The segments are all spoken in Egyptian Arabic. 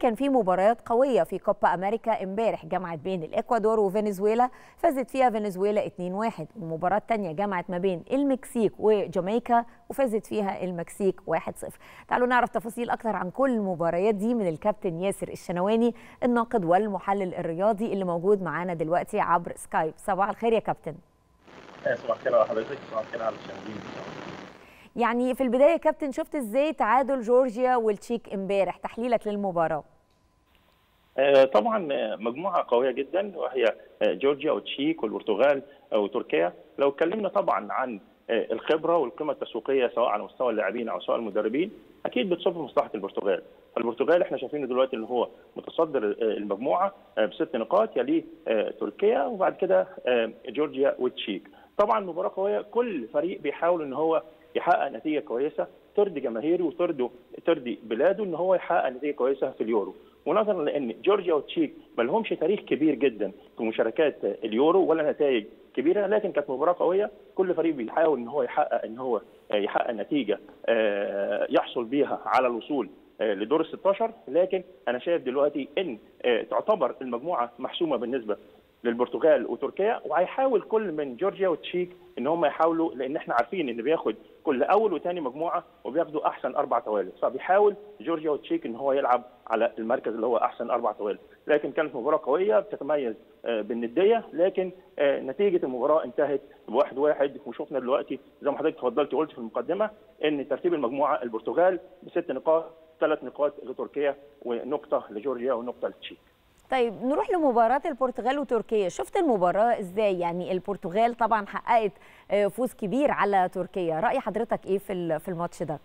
كان في مباريات قويه في كوبا امريكا امبارح جمعت بين الاكوادور وفنزويلا فازت فيها فنزويلا 2-1 والمباراه الثانيه جمعت ما بين المكسيك وجامايكا وفازت فيها المكسيك 1-0 تعالوا نعرف تفاصيل اكثر عن كل المباريات دي من الكابتن ياسر الشنواني الناقد والمحلل الرياضي اللي موجود معانا دلوقتي عبر سكايب صباح الخير يا كابتن صباح الخير على حضرتك صباح الخير على المشاهدين يعني في البدايه كابتن شفت ازاي تعادل جورجيا والتشيك امبارح تحليلك للمباراه طبعا مجموعه قويه جدا وهي جورجيا والتشيك والبرتغال وتركيا لو اتكلمنا طبعا عن الخبره والقيمه التسويقيه سواء على مستوى اللاعبين او سواء المدربين اكيد بتصب في مصلحه البرتغال فالبرتغال احنا شايفينه دلوقتي ان هو متصدر المجموعه بست نقاط يليه تركيا وبعد كده جورجيا والتشيك طبعا مباراه قويه كل فريق بيحاول ان هو يحقق نتيجه كويسه ترضي جماهيره وترضي ترضي بلاده ان هو يحقق نتيجه كويسه في اليورو ونظرا لان جورجيا والتشيك ما لهمش تاريخ كبير جدا في مشاركات اليورو ولا نتائج كبيره لكن كانت مباراه قويه كل فريق بيحاول ان هو يحقق ان هو يحقق نتيجه يحصل بيها على الوصول لدور ال 16 لكن انا شايف دلوقتي ان تعتبر المجموعه محسومه بالنسبه للبرتغال وتركيا وهيحاول كل من جورجيا والتشيك ان هم يحاولوا لان احنا عارفين ان بياخد كل اول وثاني مجموعه وبياخدوا احسن اربع توالد فبيحاول جورجيا والتشيك ان هو يلعب على المركز اللي هو احسن اربع توالد لكن كانت مباراه قويه بتتميز بالنديه لكن نتيجه المباراه انتهت بواحد واحد وشفنا دلوقتي زي ما حضرتك اتفضلت وقلت في المقدمه ان ترتيب المجموعه البرتغال بست نقاط ثلاث نقاط لتركيا ونقطه لجورجيا ونقطه للتشيك طيب نروح لمباراة البرتغال وتركيا شفت المباراة ازاي يعني البرتغال طبعا حققت فوز كبير على تركيا رأي حضرتك ايه في في الماتش ده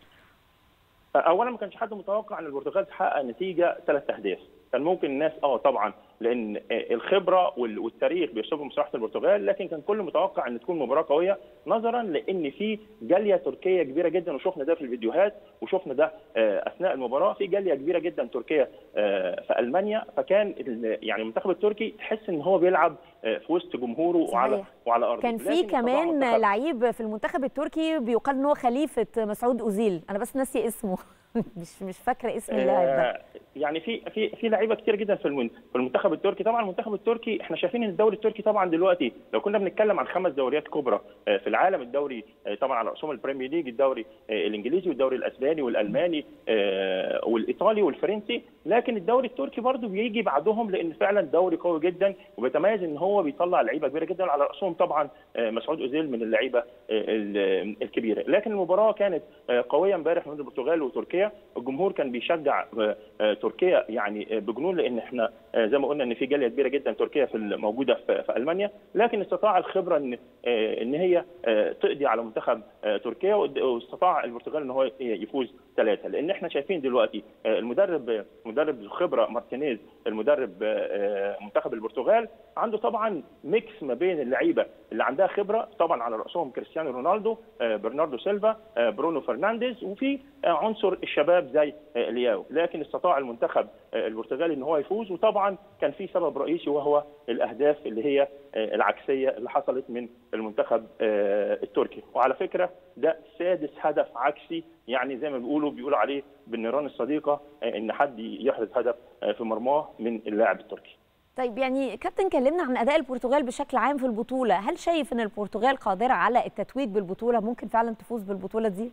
اولا ما كانش حد متوقع ان البرتغال تحقق نتيجه ثلاث اهداف كان ممكن الناس اه طبعا لان الخبره والتاريخ بيصب مصلحه البرتغال لكن كان كل متوقع ان تكون مباراه قويه نظرا لان في جاليه تركيه كبيره جدا وشفنا ده في الفيديوهات وشفنا ده اثناء المباراه في جاليه كبيره جدا تركيه في المانيا فكان يعني المنتخب التركي تحس ان هو بيلعب في وسط جمهوره وعلى وعلى ارضه كان في كمان لعيب في المنتخب التركي بيقال ان هو خليفه مسعود اوزيل انا بس ناسي اسمه مش مش فاكره اسم اللاعب ده يعني في في في لعيبه كتير جدا في في المنتخب التركي طبعا المنتخب التركي احنا شايفين ان الدوري التركي طبعا دلوقتي لو كنا بنتكلم عن خمس دوريات كبرى في العالم الدوري طبعا على راسهم البريمير ليج الدوري الانجليزي والدوري الاسباني والالماني والايطالي والفرنسي لكن الدوري التركي برضه بيجي بعدهم لان فعلا دوري قوي جدا وبيتميز ان هو بيطلع لعيبه كبيره جدا على راسهم طبعا مسعود اوزيل من اللعيبه الكبيره لكن المباراه كانت قويه امبارح بين البرتغال وتركيا الجمهور كان بيشجع تركيا يعني بجنون لان احنا زي ما قلنا ان في جاليه كبيره جدا تركيا في موجوده في المانيا لكن استطاع الخبره ان ان هي تقضي على منتخب تركيا واستطاع البرتغال ان هو يفوز ثلاثه لان احنا شايفين دلوقتي المدرب مدرب الخبره مارتينيز المدرب منتخب البرتغال عنده طبعا ميكس ما بين اللعيبه اللي عندها خبره طبعا على راسهم كريستيانو رونالدو برناردو سيلفا برونو فرنانديز وفي عنصر الشباب زي لياو لكن استطاع المنتخب البرتغالي ان هو يفوز وطبعا كان في سبب رئيسي وهو الاهداف اللي هي العكسيه اللي حصلت من المنتخب التركي وعلى فكره ده سادس هدف عكسي يعني زي ما بيقولوا بيقولوا عليه بالنيران الصديقه ان حد يحرز هدف في مرماه من اللاعب التركي طيب يعني كابتن كلمنا عن اداء البرتغال بشكل عام في البطوله هل شايف ان البرتغال قادره على التتويج بالبطوله ممكن فعلا تفوز بالبطوله دي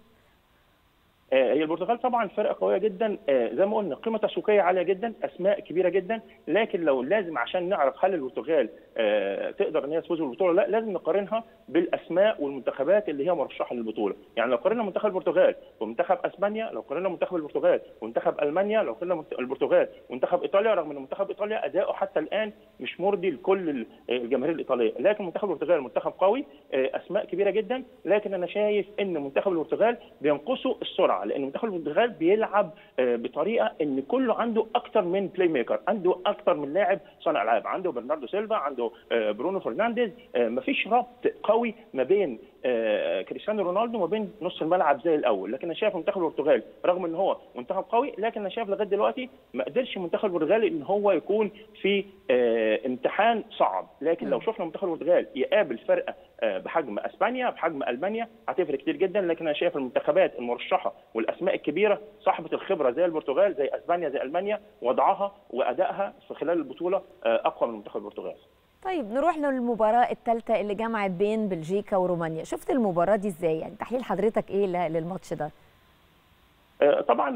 هي البرتغال طبعا فرقه قويه جدا زي ما قلنا قيمه تسويقيه عاليه جدا اسماء كبيره جدا لكن لو لازم عشان نعرف هل البرتغال تقدر ان هي تفوز بالبطوله لا لازم نقارنها بالاسماء والمنتخبات اللي هي مرشحه للبطوله يعني لو قارنا منتخب البرتغال ومنتخب اسبانيا لو قارنا منتخب البرتغال ومنتخب المانيا لو قارنا البرتغال ومنتخب ايطاليا رغم ان منتخب ايطاليا اداؤه حتى الان مش مرضي لكل الجماهير الايطاليه لكن منتخب البرتغال منتخب قوي اسماء كبيره جدا لكن انا شايف ان منتخب البرتغال بينقصه السرعه لان منتخب البرتغال بيلعب بطريقه ان كله عنده اكتر من بلاي ميكر عنده اكتر من لاعب صانع العاب عنده برناردو سيلفا عنده برونو فرنانديز مفيش ربط قوي ما بين كريستيانو رونالدو وما بين نص الملعب زي الاول لكن انا شايف منتخب البرتغال رغم ان هو منتخب قوي لكن انا شايف لغايه دلوقتي ما قدرش منتخب البرتغال ان هو يكون في امتحان صعب لكن لو شفنا منتخب البرتغال يقابل فرقه بحجم اسبانيا بحجم المانيا هتفرق كتير جدا لكن انا شايف المنتخبات المرشحه والاسماء الكبيره صاحبه الخبره زي البرتغال زي اسبانيا زي المانيا وضعها وادائها في خلال البطوله اقوى من منتخب البرتغال طيب نروح للمباراة الثالثة اللي جمعت بين بلجيكا ورومانيا، شفت المباراة دي ازاي؟ يعني تحليل حضرتك ايه للماتش ده؟ طبعا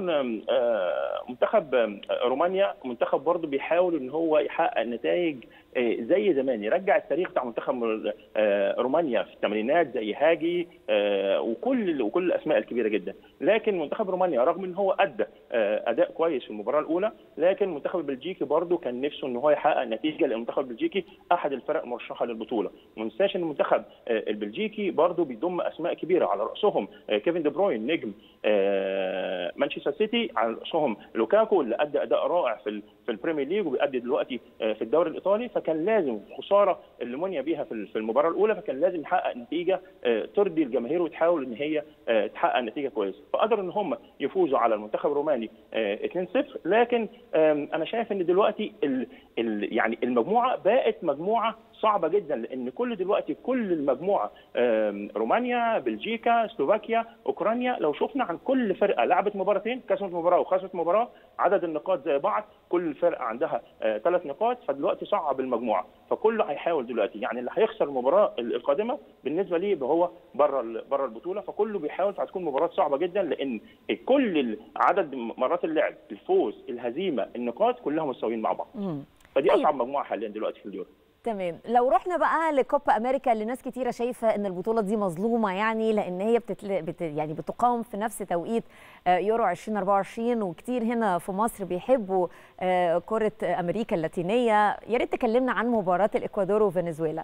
منتخب رومانيا منتخب برضه بيحاول ان هو يحقق نتائج زي زمان يرجع التاريخ بتاع منتخب رومانيا في الثمانينات زي هاجي وكل وكل الاسماء الكبيره جدا لكن منتخب رومانيا رغم ان هو ادى اداء كويس في المباراه الاولى لكن المنتخب البلجيكي برضه كان نفسه ان هو يحقق نتيجه لان المنتخب البلجيكي احد الفرق المرشحه للبطوله ما ننساش ان المنتخب البلجيكي برضه بيضم اسماء كبيره على راسهم كيفن دي بروين نجم مانشستر سيتي على راسهم لوكاكو اللي ادى اداء رائع في في البريمير ليج وبيأدي دلوقتي في الدوري الايطالي فكان لازم خساره اللي منيا بيها في المباراه الاولى فكان لازم يحقق نتيجه ترضي الجماهير وتحاول ان هي تحقق نتيجه كويسه فقدروا ان هم يفوزوا على المنتخب الروماني 2-0 لكن انا شايف ان دلوقتي ال ال يعني المجموعه بقت مجموعه صعبه جدا لان كل دلوقتي كل المجموعه رومانيا بلجيكا سلوفاكيا اوكرانيا لو شفنا عن كل فرقه لعبت مباراتين كسبت مباراه وخسرت مباراه عدد النقاط زي بعض كل فرقه عندها ثلاث نقاط فدلوقتي صعب المجموعه فكله هيحاول دلوقتي يعني اللي هيخسر المباراه القادمه بالنسبه ليه هو بره بره البطوله فكله بيحاول فهتكون مباراه صعبه جدا لان كل عدد مرات اللعب الفوز الهزيمه النقاط كلها متساويين مع بعض فدي اصعب مجموعه حاليا دلوقتي في اليورو تمام لو رحنا بقى لكوبا امريكا اللي ناس كتيره شايفه ان البطوله دي مظلومه يعني لان هي بتتل... بت... يعني بتقام في نفس توقيت يورو 2024 وكتير هنا في مصر بيحبوا كره امريكا اللاتينيه يا ريت تكلمنا عن مباراه الاكوادور وفنزويلا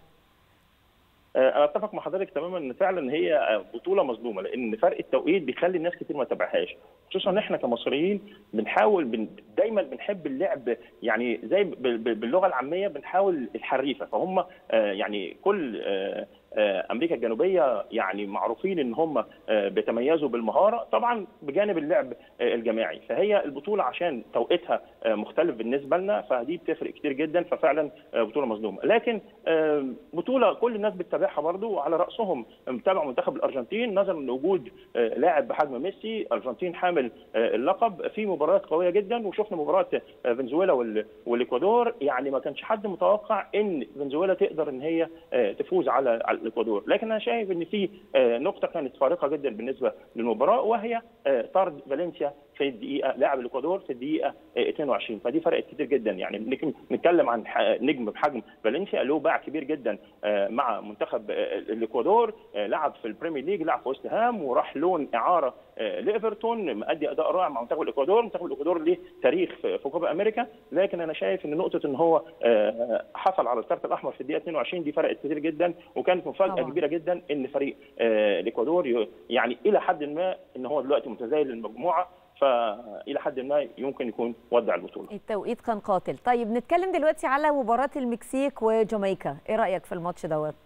انا اتفق مع حضرتك تماما ان فعلا هي بطوله مظلومه لان فرق التوقيت بيخلي الناس كتير ما تتابعهاش خصوصا ان احنا كمصريين بنحاول بن دايما بنحب اللعب يعني زي باللغه العاميه بنحاول الحريفه فهم يعني كل امريكا الجنوبيه يعني معروفين ان هم بيتميزوا بالمهاره طبعا بجانب اللعب الجماعي فهي البطوله عشان توقيتها مختلف بالنسبه لنا فدي بتفرق كتير جدا ففعلا بطوله مظلومه لكن بطوله كل الناس بتتابعها برضو وعلى راسهم متابع منتخب الارجنتين نظرا لوجود لاعب بحجم ميسي الارجنتين حامل اللقب في مباريات قويه جدا وشفنا مباراه فنزويلا والاكوادور يعني ما كانش حد متوقع ان فنزويلا تقدر ان هي تفوز على الاكوادور لكن انا شايف ان في نقطه كانت فارقه جدا بالنسبه للمباراه وهي طرد فالنسيا في الدقيقه لاعب الاكوادور في الدقيقه 22 فدي فرقت كتير جدا يعني نتكلم عن نجم بحجم فالنسيا له باع كبير جدا مع منتخب الاكوادور لعب في البريمير ليج لعب في وست هام وراح لون اعاره لايفرتون مادي اداء رائع مع منتخب الاكوادور منتخب الاكوادور ليه تاريخ في كوبا امريكا لكن انا شايف ان نقطه ان هو حصل على الكارت الاحمر في الدقيقه 22 دي فرقت كتير جدا وكانت مفاجاه طبعا. كبيره جدا ان فريق الاكوادور يعني الى حد ما ان هو دلوقتي متزايل المجموعه فالى حد ما يمكن يكون ودع البطوله. التوقيت كان قاتل، طيب نتكلم دلوقتي على مباراه المكسيك وجامايكا، ايه رايك في الماتش دوت؟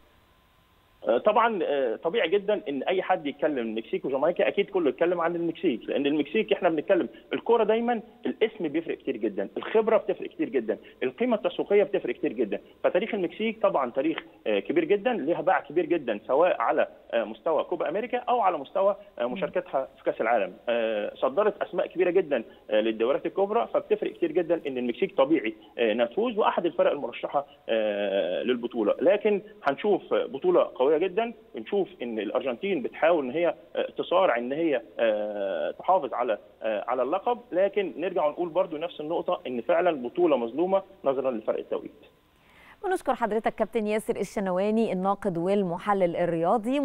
طبعا طبيعي جدا ان اي حد يتكلم المكسيك وجامايكا اكيد كله يتكلم عن المكسيك لان المكسيك احنا بنتكلم الكوره دايما الاسم بيفرق كتير جدا الخبره بتفرق كتير جدا القيمه التسويقيه بتفرق كتير جدا فتاريخ المكسيك طبعا تاريخ كبير جدا ليها باع كبير جدا سواء على مستوى كوبا امريكا او على مستوى مشاركتها في كاس العالم صدرت اسماء كبيره جدا للدوريات الكبرى فبتفرق كتير جدا ان المكسيك طبيعي نفوز واحد الفرق المرشحه للبطوله لكن هنشوف بطوله قويه جدا بنشوف ان الارجنتين بتحاول ان هي تصارع ان هي تحافظ على على اللقب لكن نرجع ونقول برضو نفس النقطه ان فعلا بطوله مظلومه نظرا لفرق التوقيت ونشكر حضرتك كابتن ياسر الشنواني الناقد والمحلل الرياضي